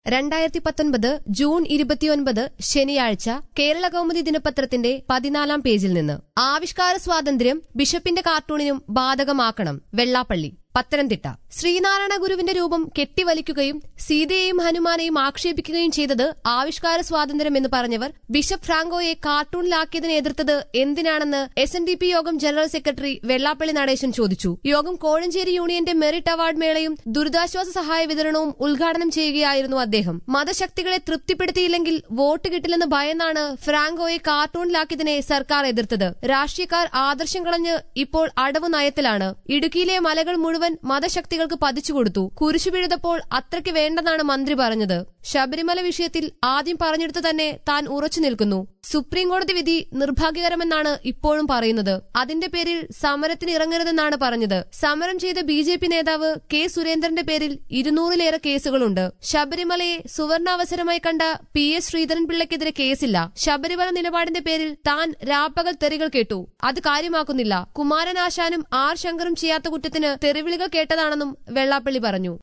രണ്ടായിരത്തി പത്തൊൻപത് ജൂൺ ഇരുപത്തിയൊൻപത് ശനിയാഴ്ച കേരള കൗമുദി ദിനപത്രത്തിന്റെ പതിനാലാം പേജിൽ നിന്ന് ആവിഷ്കാര സ്വാതന്ത്ര്യം ബിഷപ്പിന്റെ കാർട്ടൂണിനും ബാധകമാക്കണം വെള്ളാപ്പള്ളി പത്തനംതിട്ട ശ്രീനാരായണ ഗുരുവിന്റെ രൂപം കെട്ടിവലിക്കുകയും സീതയെയും ഹനുമാനെയും ആക്ഷേപിക്കുകയും ചെയ്തത് ആവിഷ്കാര സ്വാതന്ത്ര്യം എന്ന് പറഞ്ഞവർ ബിഷപ്പ് ഫ്രാങ്കോയെ കാർട്ടൂണിലാക്കിയതിനെ എതിർത്തത് എന്തിനാണെന്ന് എസ് എൻ ഡി പി യോഗം ജനറൽ സെക്രട്ടറി വെള്ളാപ്പള്ളി നടേശൻ ചോദിച്ചു യോഗം കോഴഞ്ചേരി യൂണിയന്റെ മെറിറ്റ് അവാർഡ് മേളയും ദുരിതാശ്വാസ സഹായ വിതരണവും ഉദ്ഘാടനം ചെയ്യുകയായിരുന്നു അദ്ദേഹം മതശക്തികളെ തൃപ്തിപ്പെടുത്തിയില്ലെങ്കിൽ വോട്ട് കിട്ടില്ലെന്ന് ഭയന്നാണ് ഫ്രാങ്കോയെ കാർട്ടൂണിലാക്കിയതിനെ സർക്കാർ എതിർത്തത് രാഷ്ട്രീയക്കാർ ആദർശം കളഞ്ഞ് ഇപ്പോൾ അടവ് നയത്തിലാണ് ഇടുക്കിയിലെ മലകൾ മുഴുവൻ മതശക്തികൾക്ക് പതിച്ചുകൊടുത്തു കുരിശു പിഴുതപ്പോൾ അത്രയ്ക്ക് വേണ്ടെന്നാണ് മന്ത്രി പറഞ്ഞത് ശബരിമല വിഷയത്തിൽ ആദ്യം പറഞ്ഞെടുത്ത് തന്നെ താൻ ഉറച്ചു നിൽക്കുന്നു സുപ്രീം കോടതി വിധി നിർഭാഗ്യകരമെന്നാണ് ഇപ്പോഴും പറയുന്നത് അതിന്റെ പേരിൽ സമരത്തിന് ഇറങ്ങരുതെന്നാണ് പറഞ്ഞത് സമരം ചെയ്ത ബി ജെ പി നേതാവ് കെ സുരേന്ദ്രന്റെ പേരിൽ ഇരുന്നൂറിലേറെ കേസുകളുണ്ട് ശബരിമലയെ സുവർണാവസരമായി കണ്ട പി എസ് ശ്രീധരൻപിള്ളയ്ക്കെതിരെ കേസില്ല ശബരിമല നിലപാടിന്റെ പേരിൽ താൻ രാപ്പകൽ തെറികൾ കേട്ടു അത് കാര്യമാക്കുന്നില്ല കുമാരനാശാനും ആർ ശങ്കറും ചെയ്യാത്ത കുറ്റത്തിന് തെറിവിളികൾ കേട്ടതാണെന്നും വെള്ളാപ്പള്ളി പറഞ്ഞു